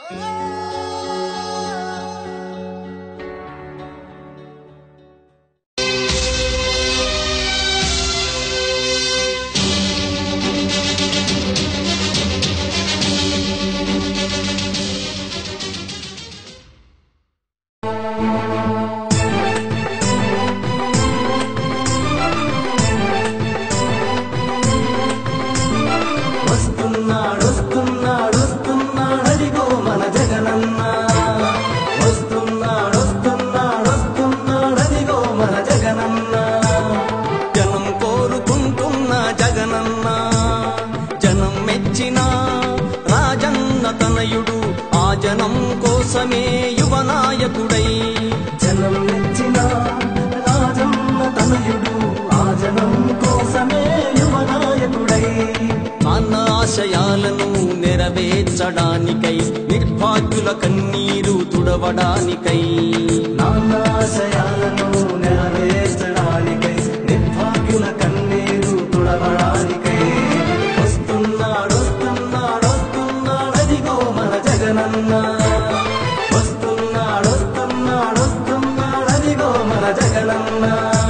వస్తున్నాడు వస్తున్నాడు వస్తున్నాడు అదిగో మన జగనన్న వస్తున్నాడు వస్తున్నాడు వస్తున్నాడు అదిగో మన జగనన్న జనం కోరుకుంటున్న జగనన్న జనం మెచ్చిన రాజన్న తనయుడు ఆ జనం కోసమే యువ నాయకుడై జనం మెచ్చిన రాజన్న తనయుడు ఆ జనం కోసమే యువ నాయకుడై నాన్న ఆశయాలను నెరవేర్చడానికై నిర్భాగ్యుల కన్నీరు తుడవడానికై నాన్న ఆశయాలను నెరవేర్చడానికై నిర్భాగ్యుల కన్నీరు తుడవడానికై వస్తున్నాడు వస్తున్నాడు వస్తున్నాడు అదిగో మన జగనన్న వస్తున్నాడు వస్తున్నాడు వస్తున్నాడు అదిగో మన జగనన్న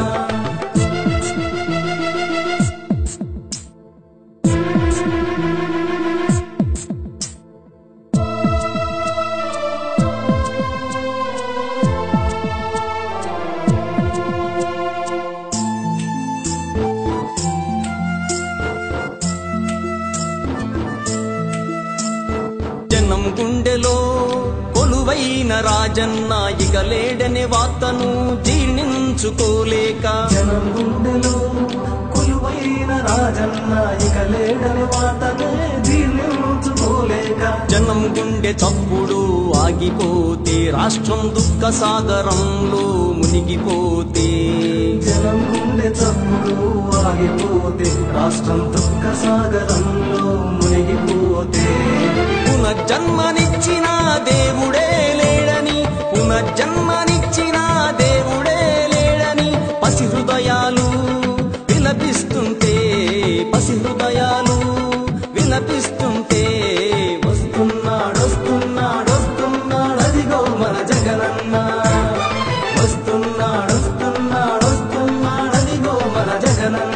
జనం గుండెలో కొలువైన రాజన్న ఇక లేడని వార్తను జీర్ణించుకోలేక జనం గుండెలో కొలువైన రాజన్న ఇక లేడని వార్తనే జీర్ణించుకోలేక జనం గుండె చప్పుడు ఆగిపోతే రాష్ట్రం దుఃఖ సాగరంలో మునిగిపోతే జనం గుండె చప్పుడు ఆగిపోతే రాష్ట్రం దుఃఖ సాగరంలో మునిగిపోతే పునర్జన్మనిచ్చిన దేవుడే లేడని పునర్జన్మనిచ్చిన దేవుడే లేడని పసి హృదయాలు విలపిస్తుంటే పసి హృదయాలు విలపిస్తుంటే వస్తున్నాడు వస్తున్నాడు వస్తున్నాడు అదిగో మన జగనన్న వస్తున్నాడు వస్తున్నాడు వస్తున్నాడు అదిగో మన జగనన్న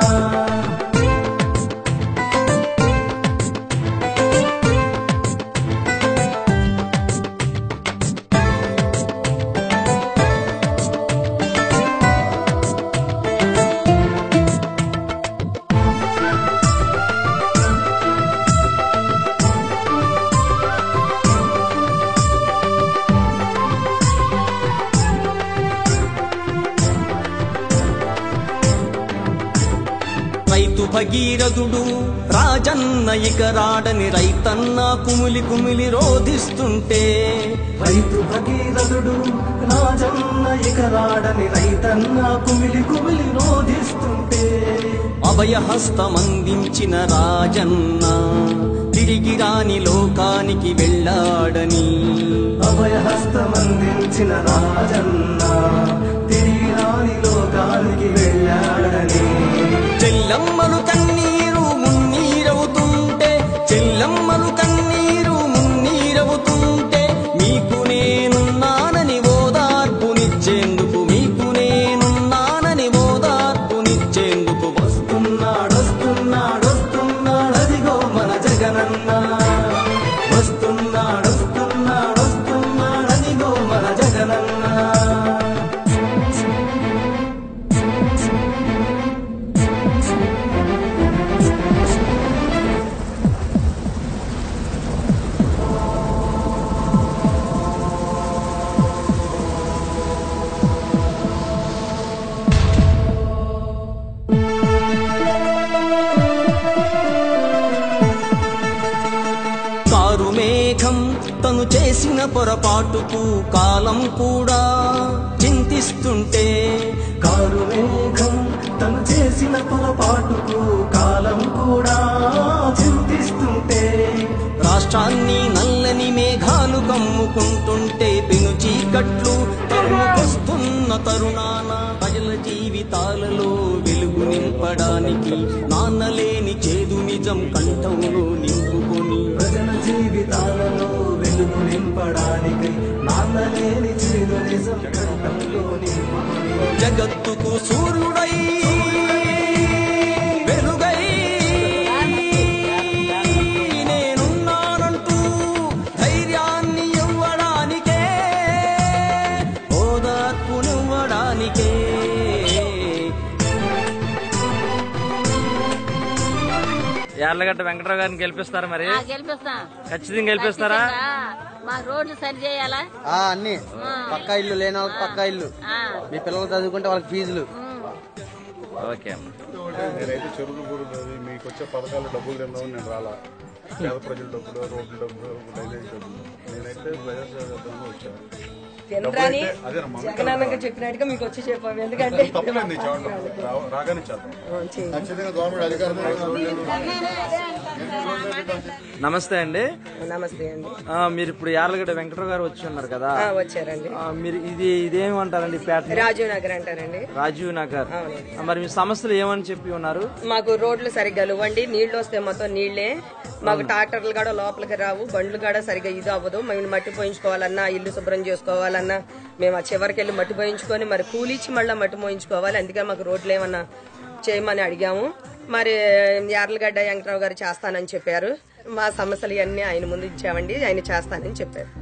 రైతు భగీరథుడు రాజన్న ఇక రాడని రైతన్న కుమిలి కుమిలి రోధిస్తుంటే రైతు భగీరథుడు రాజన్న ఇక రాడని రైతన్న కుమిలి కుమిలి రోధిస్తుంటే అభయహస్తమందించిన రాజన్న తిరిగి రాని లోకానికి వెళ్ళాడని అభయహస్తమందించిన రాజన్న తిరిగి రాని లోకానికి వెళ్ళాడని చెల్లమ్మలు కన్నీరు మున్నీరవుతుంటే చెల్లమ్మలు కన్నీరు మున్నీరవుతుంటే మీకు నేనున్నానని ఓదార్పునిచ్చేందుకు మీకు నేనున్నానని ఓదార్పునిచ్చేందుకు వస్తున్నాడు వస్తున్నాడు వస్తున్నాడు అదిగో మన జగనన్న వస్తున్నాడు వస్తున్నాడు వస్తున్నాడు అదిగో మన జగనన్న కారు మేఘం తను చేసిన పొరపాటుకు కాలం కూడా చింతిస్తుంటే కారు మేఘం తను చేసిన పొరపాటుకు కాలం కూడా చింతిస్తుంటే రాష్ట్రాన్ని నల్లని మేఘాలు కమ్ముకుంటుంటే పెను చీకట్లు తరుముకొస్తున్న తరుణాన ప్రజల జీవితాలలో వెలుగు నింపడానికి నాన్నలేని చేదు నిజం కంఠంలో నింపుకొని ప్రజల జీవితాలలో వెలుగు పొందలేని చేదు నిజం కంఠంలోని జగత్తుకు సూర్యుడై వెలుగై నేనున్నానంటూ ధైర్యాన్ని ఇవ్వడానికే ఓదార్పునివ్వడానికే యార్లగడ్డ వెంకటరావు గారిని గెలిపిస్తారా మరి ఆ, గెలిపిస్తాం ఖచ్చితంగా గెలిపిస్తారా ఖచ్చితంగా మా రోడ్లు సరి చేయాలా ఆ, అన్ని పక్కా ఇల్లు లేని వాళ్ళకి పక్కా ఇల్లు ఆ, మీ పిల్లలు చదువుకుంటే వాళ్ళకి ఫీజులు ఉమ్. ఓకే అమ్మ నేనైతే చెరుకు కూరుతుంది మీకు వచ్చే పథకాలు డబ్బులు తిందామని నేను రాలా పేద ప్రజల డబ్బులు రోడ్ల డబ్బులు డ్రైనేజ్ డబ్బులు నేనైతే ప్రజాసేవ చేద్దామని వచ్చాను కేంద్రాన్ని డబ్బులైతే- అదే నమ్మకం. జగనన్నగా చెప్పినట్టుగా మీకు వచ్చి చెప్పాము ఎందుకంటే తప్పలేదు నేను చెప్పడం రా- రాగానే చేద్దాం ఖచ్చితంగా గవర్నమెంట్ అధికారులు నమస్తే అండి నమస్తే అండి ఆ, మీరు ఇప్పుడు యార్లగడ్డ వెంకటరావు గారు వచ్చి ఉన్నారు కదా ఆ, వచ్చారండి ఆ, మీరు ఇది ఇదేమంటారండి పేట రాజీవ్ నగర్ అంటారండి రాజీవ్ నగర్ అవునండి. ఆ, మరి మీ సమస్యలు ఏమని చెప్పి ఉన్నారు మాకు రోడ్లు సరిగ్గా లేవండి నీళ్లు వస్తే మొత్తం నీళ్లే మాకు ట్రాక్టర్లు కూడా లోపలికి రావు బండ్లు కూడా సరిగ్గా ఇది అవ్వదు మేము మట్టి పోయించుకోవాలన్నా ఇల్లు శుభ్రం చేసుకోవాలన్నా మేము ఆ చివరికి వెళ్ళి మట్టి పోయించుకొని మరి కూలిచ్చి మళ్ళీ మట్టి పోయించుకోవాలి అందుకే మాకు రోడ్లు ఏమన్నా చేయమని అడిగాము మరి యార్లగడ్డ వెంకటరావు గారు చేస్తానని చెప్పారు మా సమస్యలు అన్ని ఆయన ముందు ఇచ్చామండి ఆయన చేస్తానని చెప్పారు